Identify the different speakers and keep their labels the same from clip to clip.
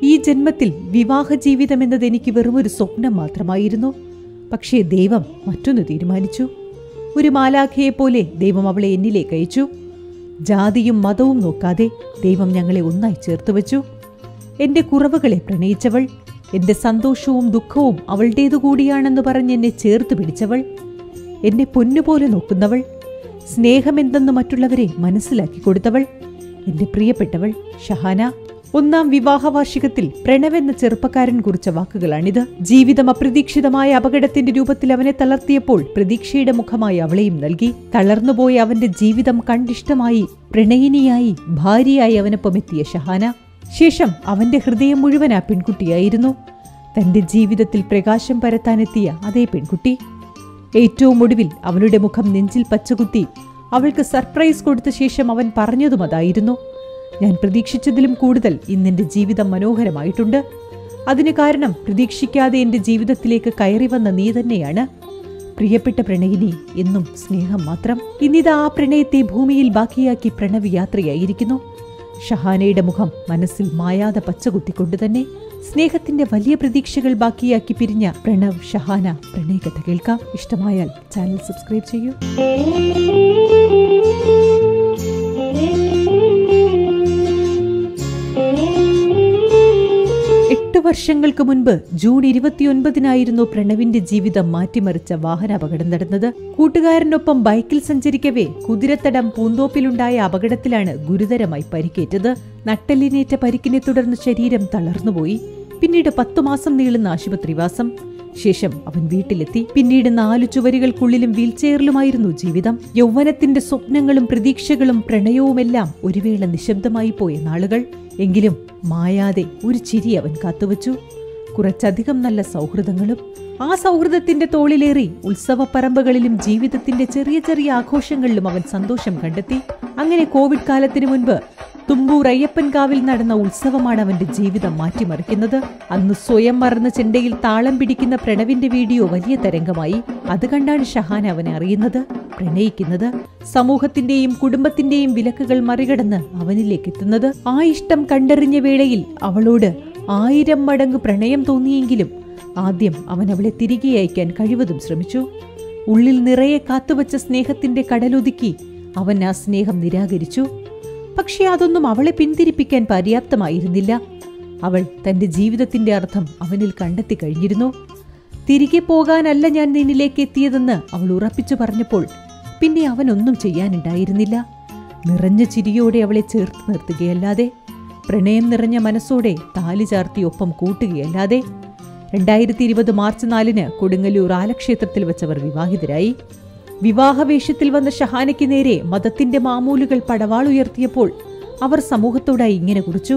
Speaker 1: ഈ ജന്മത്തിൽ വിവാഹ ജീവിതം എന്നത് എനിക്ക് വെറുമൊരു സ്വപ്നം മാത്രമായിരുന്നു പക്ഷേ ദൈവം മറ്റൊന്ന് തീരുമാനിച്ചു ഒരു മാലാഖയെ പോലെ ദൈവം അവളെ എന്നിലേക്ക് അയച്ചു ജാതിയും മതവും നോക്കാതെ ദൈവം ഞങ്ങളെ ഒന്നായി ചേർത്ത് വച്ചു എന്റെ കുറവുകളെ പ്രണയിച്ചവൾ എന്റെ സന്തോഷവും ദുഃഖവും അവളുടേതു കൂടിയാണെന്ന് പറഞ്ഞ് എന്നെ ചേർത്ത് പിടിച്ചവൾ എന്നെ പൊന്നുപോലെ നോക്കുന്നവൾ സ്നേഹമെന്തെന്ന് മറ്റുള്ളവരെ മനസ്സിലാക്കി കൊടുത്തവൾ എന്റെ പ്രിയപ്പെട്ടവൾ ഷഹാന ഒന്നാം വിവാഹ വാർഷികത്തിൽ പ്രണവെന്ന ചെറുപ്പക്കാരൻ കുറിച്ച വാക്കുകളാണിത് ജീവിതം അപ്രതീക്ഷിതമായ അപകടത്തിന്റെ രൂപത്തിൽ അവനെ തളർത്തിയപ്പോൾ പ്രതീക്ഷയുടെ മുഖമായി അവളെയും നൽകി തളർന്നുപോയ അവന്റെ ജീവിതം കണ്ടിഷ്ടമായി പ്രണയിനിയായി ഭാര്യയായി അവനൊപ്പം എത്തിയ ഷഹാന ശേഷം അവന്റെ ഹൃദയം മുഴുവൻ ആ പെൺകുട്ടിയായിരുന്നു തന്റെ ജീവിതത്തിൽ പ്രകാശം പരത്താനെത്തിയ അതേ പെൺകുട്ടി ഏറ്റവും ഒടുവിൽ അവളുടെ മുഖം നെഞ്ചിൽ പച്ചകുത്തി അവൾക്ക് സർപ്രൈസ് കൊടുത്ത ശേഷം അവൻ പറഞ്ഞതും അതായിരുന്നു ഞാൻ പ്രതീക്ഷിച്ചതിലും കൂടുതൽ ഇന്നെന്റെ ജീവിതം മനോഹരമായിട്ടുണ്ട് അതിന് കാരണം പ്രതീക്ഷിക്കാതെ എന്റെ ജീവിതത്തിലേക്ക് കയറി വന്ന നീ തന്നെയാണ് പ്രിയപ്പെട്ട പ്രണയിനി എന്നും സ്നേഹം മാത്രം ഇന്നിതാ ആ പ്രണയത്തെ ഭൂമിയിൽ ബാക്കിയാക്കി പ്രണവ് യാത്രയായിരിക്കുന്നു ഷഹാനയുടെ മുഖം മനസ്സിൽ മായാതെ പച്ചകുത്തിക്കൊണ്ട് തന്നെ സ്നേഹത്തിന്റെ വലിയ പ്രതീക്ഷകൾ ബാക്കിയാക്കി പിരിഞ്ഞ പ്രണവ് ഷഹാന പ്രണയകഥ കേൾക്കാം ഇഷ്ടമായാൽ ചാനൽ സബ്സ്ക്രൈബ് ചെയ്യൂ എട്ട് വർഷങ്ങൾക്ക് മുൻപ് ജൂൺ ഇരുപത്തിയൊൻപതിനായിരുന്നു പ്രണവിന്റെ ജീവിതം മാറ്റിമറിച്ച വാഹനാപകടം നടന്നത് കൂട്ടുകാരനൊപ്പം ബൈക്കിൽ സഞ്ചരിക്കവേ കുതിരത്തടം പൂന്തോപ്പിലുണ്ടായ അപകടത്തിലാണ് ഗുരുതരമായി പരിക്കേറ്റത് നട്ടെല്ലിനേറ്റ പരിക്കിനെ തുടർന്ന് ശരീരം തളർന്നുപോയി പിന്നീട് പത്തു മാസം നീളുന്ന ആശുപത്രിവാസം ശേഷം അവൻ വീട്ടിലെത്തി പിന്നീട് നാലു ചുവരുകൾക്കുള്ളിലും വീൽചെയറിലുമായിരുന്നു ജീവിതം യൗവനത്തിന്റെ സ്വപ്നങ്ങളും പ്രതീക്ഷകളും പ്രണയവുമെല്ലാം ഒരു വേള നിശബ്ദമായി പോയ നാളുകൾ എങ്കിലും മായാതെ ഒരു ചിരി അവൻ കാത്തുവച്ചു കുറച്ചധികം നല്ല സൗഹൃദങ്ങളും ആ സൗഹൃദത്തിന്റെ തോളിലേറി ഉത്സവപ്പറമ്പുകളിലും ജീവിതത്തിന്റെ ചെറിയ ചെറിയ ആഘോഷങ്ങളിലും അവൻ സന്തോഷം കണ്ടെത്തി അങ്ങനെ കോവിഡ് കാലത്തിനു മുൻപ് തുമ്പൂർ അയ്യപ്പൻകാവിൽ നടന്ന ഉത്സവമാണ് അവന്റെ ജീവിതം മാറ്റിമറിക്കുന്നത് അന്ന് സ്വയം മറന്ന ചെണ്ടയിൽ താളം പിടിക്കുന്ന പ്രണവിന്റെ വീഡിയോ വലിയ തരംഗമായി അത് കണ്ടാണ് ഷഹാൻ അവനെ അറിയുന്നത് പ്രണയിക്കുന്നത് സമൂഹത്തിന്റെയും കുടുംബത്തിന്റെയും വിലക്കുകൾ മറികടന്ന് അവനിലേക്ക് എത്തുന്നത് ആ ഇഷ്ടം കണ്ടറിഞ്ഞ വേളയിൽ അവളോട് ആയിരം മടങ്ങ് പ്രണയം തോന്നിയെങ്കിലും ആദ്യം അവൻ അവളെ തിരികെ അയക്കാൻ കഴിവതും ശ്രമിച്ചു ഉള്ളിൽ നിറയെ കാത്തുവച്ച സ്നേഹത്തിന്റെ കടലൊതുക്കി അവൻ ആ സ്നേഹം നിരാകരിച്ചു പക്ഷേ അതൊന്നും അവളെ പിന്തിരിപ്പിക്കാൻ പര്യാപ്തമായിരുന്നില്ല അവൾ തന്റെ ജീവിതത്തിന്റെ അർത്ഥം അവനിൽ കണ്ടെത്തി കഴിഞ്ഞിരുന്നു തിരികെ പോകാനല്ല ഞാൻ നിന്നിലേക്ക് എത്തിയതെന്ന് അവൾ ഉറപ്പിച്ചു പറഞ്ഞപ്പോൾ പിന്നെ അവനൊന്നും ചെയ്യാനുണ്ടായിരുന്നില്ല നിറഞ്ഞ ചിരിയോടെ അവളെ ചേർത്ത് നിർത്തുകയല്ലാതെ പ്രണയം നിറഞ്ഞ മനസ്സോടെ താലി ചാർത്തി ഒപ്പം കൂട്ടുകയല്ലാതെ രണ്ടായിരത്തി ഇരുപത് മാർച്ച് നാലിന് കൊടുങ്ങല്ലൂർ ആലക്ഷേത്രത്തിൽ വെച്ചവർ വിവാഹിതരായി വിവാഹവേഷത്തിൽ വന്ന ഷഹാനയ്ക്ക് നേരെ മതത്തിന്റെ മാമൂലുകൾ പടവാളുയർത്തിയപ്പോൾ അവർ സമൂഹത്തോടായി ഇങ്ങനെ കുറിച്ചു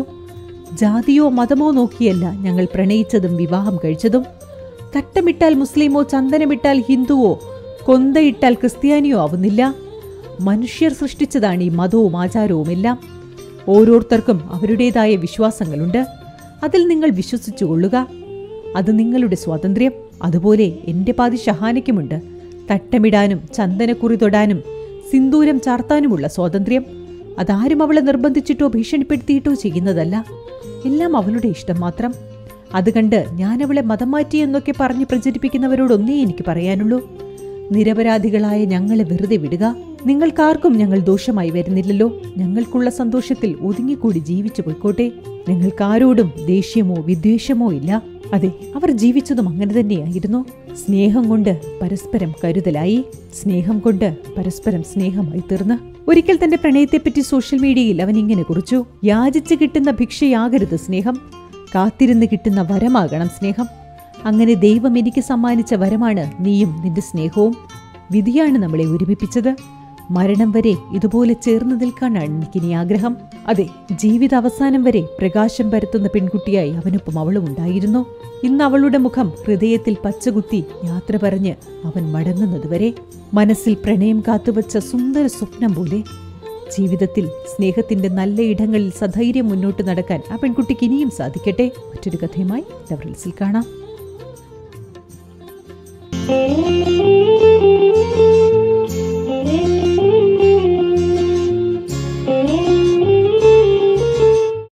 Speaker 1: ജാതിയോ മതമോ നോക്കിയല്ല ഞങ്ങൾ പ്രണയിച്ചതും വിവാഹം കഴിച്ചതും തട്ടമിട്ടാൽ മുസ്ലിമോ ചന്ദനമിട്ടാൽ ഹിന്ദുവോ കൊന്തയിട്ടാൽ ക്രിസ്ത്യാനിയോ ആവുന്നില്ല മനുഷ്യർ സൃഷ്ടിച്ചതാണ് ഈ മതവും ആചാരവുമെല്ലാം ഓരോരുത്തർക്കും അവരുടേതായ വിശ്വാസങ്ങളുണ്ട് അതിൽ നിങ്ങൾ വിശ്വസിച്ചുകൊള്ളുക അത് നിങ്ങളുടെ സ്വാതന്ത്ര്യം അതുപോലെ എന്റെ പാതി ഷഹാനയ്ക്കുമുണ്ട് തട്ടമിടാനും ചന്ദനക്കുറി തൊടാനും സിന്ദൂരം ചാർത്താനുമുള്ള സ്വാതന്ത്ര്യം അതാരും അവളെ നിർബന്ധിച്ചിട്ടോ ഭീഷണിപ്പെടുത്തിയിട്ടോ ചെയ്യുന്നതല്ല എല്ലാം അവളുടെ ഇഷ്ടം മാത്രം അത് കണ്ട് ഞാൻ അവളെ മതം മാറ്റി എന്നൊക്കെ പറഞ്ഞ് പ്രചരിപ്പിക്കുന്നവരോടൊന്നേ എനിക്ക് പറയാനുള്ളൂ നിരപരാധികളായ ഞങ്ങളെ വെറുതെ വിടുക നിങ്ങൾക്കാർക്കും ഞങ്ങൾ ദോഷമായി വരുന്നില്ലല്ലോ ഞങ്ങൾക്കുള്ള സന്തോഷത്തിൽ ഒതുങ്ങിക്കൂടി ജീവിച്ചു പോയിക്കോട്ടെ ഞങ്ങൾക്കാരോടും ദേഷ്യമോ വിദ്വേഷമോ ഇല്ല അതെ അവർ ജീവിച്ചതും അങ്ങനെ തന്നെയായിരുന്നു സ്നേഹം കൊണ്ട് പരസ്പരം കരുതലായി സ്നേഹം കൊണ്ട് പരസ്പരം സ്നേഹമായി തീർന്ന് ഒരിക്കൽ തന്റെ പ്രണയത്തെപ്പറ്റി സോഷ്യൽ മീഡിയയിൽ അവൻ ഇങ്ങനെ കുറിച്ചു യാചിച്ച് കിട്ടുന്ന ഭിക്ഷയാകരുത് സ്നേഹം കാത്തിരുന്ന് കിട്ടുന്ന വരമാകണം സ്നേഹം അങ്ങനെ ദൈവം എനിക്ക് സമ്മാനിച്ച വരമാണ് നീയും നിന്റെ സ്നേഹവും വിധിയാണ് നമ്മളെ ഒരുമിപ്പിച്ചത് മരണം വരെ ഇതുപോലെ ചേർന്ന് നിൽക്കാനാണ് എനിക്കിനി ആഗ്രഹം അതെ ജീവിത അവസാനം വരെ പ്രകാശം പരത്തുന്ന പെൺകുട്ടിയായി അവനൊപ്പം അവളും ഉണ്ടായിരുന്നു ഇന്ന് അവളുടെ മുഖം ഹൃദയത്തിൽ പച്ചകുത്തി യാത്ര പറഞ്ഞ് അവൻ മടങ്ങുന്നതുവരെ മനസ്സിൽ പ്രണയം കാത്തുവച്ച സുന്ദര സ്വപ്നം പോലെ ജീവിതത്തിൽ സ്നേഹത്തിന്റെ നല്ല ഇടങ്ങളിൽ സധൈര്യം മുന്നോട്ട് നടക്കാൻ ആ പെൺകുട്ടിക്ക് ഇനിയും സാധിക്കട്ടെ മറ്റൊരു കഥയുമായി ലവറിൽസിൽ കാണാം